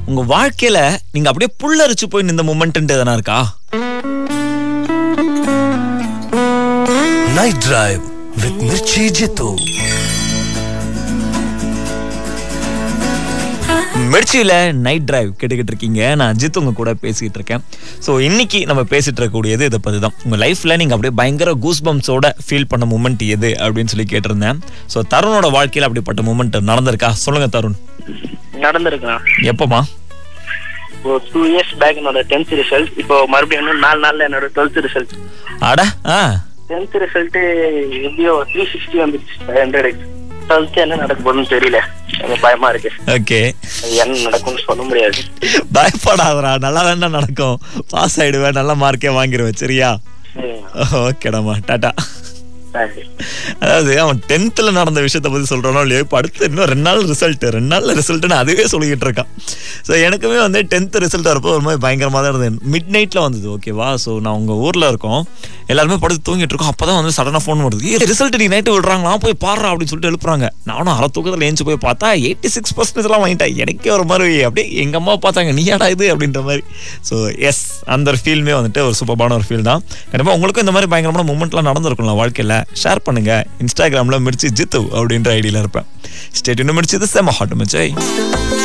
உங்க வாழ்க்கையில நீங்க அப்படியே புல்லரிச்சு போய் நின்ற மூமெண்ட் எதனா இருக்கா Night Drive with Mirchi Jitu. மிர்ச்சியில நைட் டிரைவ் கேட்டுக்கிட்டு இருக்கீங்க நான் அஜித் உங்க கூட பேசிட்டு இருக்கேன் ஸோ இன்னைக்கு நம்ம பேசிட்டு இருக்கக்கூடியது இதை பத்தி தான் உங்க லைஃப்ல நீங்க அப்படியே பயங்கர கூஸ் பம்ப்ஸோட ஃபீல் பண்ண மூமெண்ட் எது அப்படின்னு சொல்லி கேட்டிருந்தேன் ஸோ தருணோட வாழ்க்கையில அப்படிப்பட்ட மூமெண்ட் நடந்திருக்கா சொல்லுங்க தருண் நடந்திருக்கலாம் எப்பமா இப்போ டூ இயர்ஸ் பேக் என்னோட டென்த் ரிசல்ட் இப்போ மறுபடியும் இன்னும் நாலு நாள்ல என்னோட டுவெல்த் ரிசல்ட் அட ஆ டென்த் ரிசல்ட் எப்படியோ த்ரீ சிக்ஸ்டி வந்துருச்சு ஃபைவ் ஹண்ட்ரட் டுவெல்த் என்ன நடக்க போகுதுன்னு தெரியல எனக்கு பயமா இருக்கு ஓகே அது என்ன நடக்கும்னு சொல்ல முடியாது பயப்படாதடா நல்லா தானே நடக்கும் பாஸ் ஆயிடுவேன் நல்ல மார்க்கே வாங்கிடுவேன் சரியா ஓகேடாமா டாட்டா சரி. அதாவது அவன் டென்த்ல நடந்த விஷயத்த பத்தி சொல்றானோ இல்லையோ இப்போ அடுத்து இன்னும் ரெண்டு நாள் ரிசல்ட் ரெண்டு நாள்ல ரிசல்ட்னு அதுவே சொல்லிக்கிட்டு இருக்கான் ஸோ எனக்குமே வந்து டென்த் ரிசல்ட் வரப்போ ஒரு மாதிரி பயங்கரமாக தான் இருந்தது மிட் நைட்ல வந்தது ஓகேவா ஸோ நான் உங்க ஊர்ல இருக்கோம் எல்லாருமே படுத்து தூங்கிட்டு இருக்கோம் அப்பதான் வந்து சடனாக ஃபோன் வருது ஏ ரிசல்ட் நீ நைட்டு விடுறாங்களா போய் பாடுறா அப்படின்னு சொல்லிட்டு எழுப்புறாங்க நானும் அரை தூக்கத்தில் ஏஞ்சி போய் பார்த்தா எயிட்டி சிக்ஸ் பர்சன்டேஜ்லாம் வாங்கிட்டேன் எனக்கே ஒரு மாதிரி அப்படியே எங்க அம்மா பார்த்தாங்க நீயாடா இது அப்படின்ற மாதிரி ஸோ எஸ் அந்த ஒரு ஃபீல்மே வந்துட்டு ஒரு சூப்பரான ஒரு ஃபீல் தான் கண்டிப்பாக உங்களுக்கும் இந்த மாதிரி பயங்கரமான மூமெண்ட்லாம் நடந்திருக்கும்ல வாழ்க்கையில் ஷேர் பண்ணுங்க இன்ஸ்டாகிராமில் மிர்ச்சி ஜித்து அப்படின்ற ஐடியில் இருப்பேன் ஸ்டேட் இன்னும் மிர்ச்சி இது செம்ம ஹாட் மிச்சை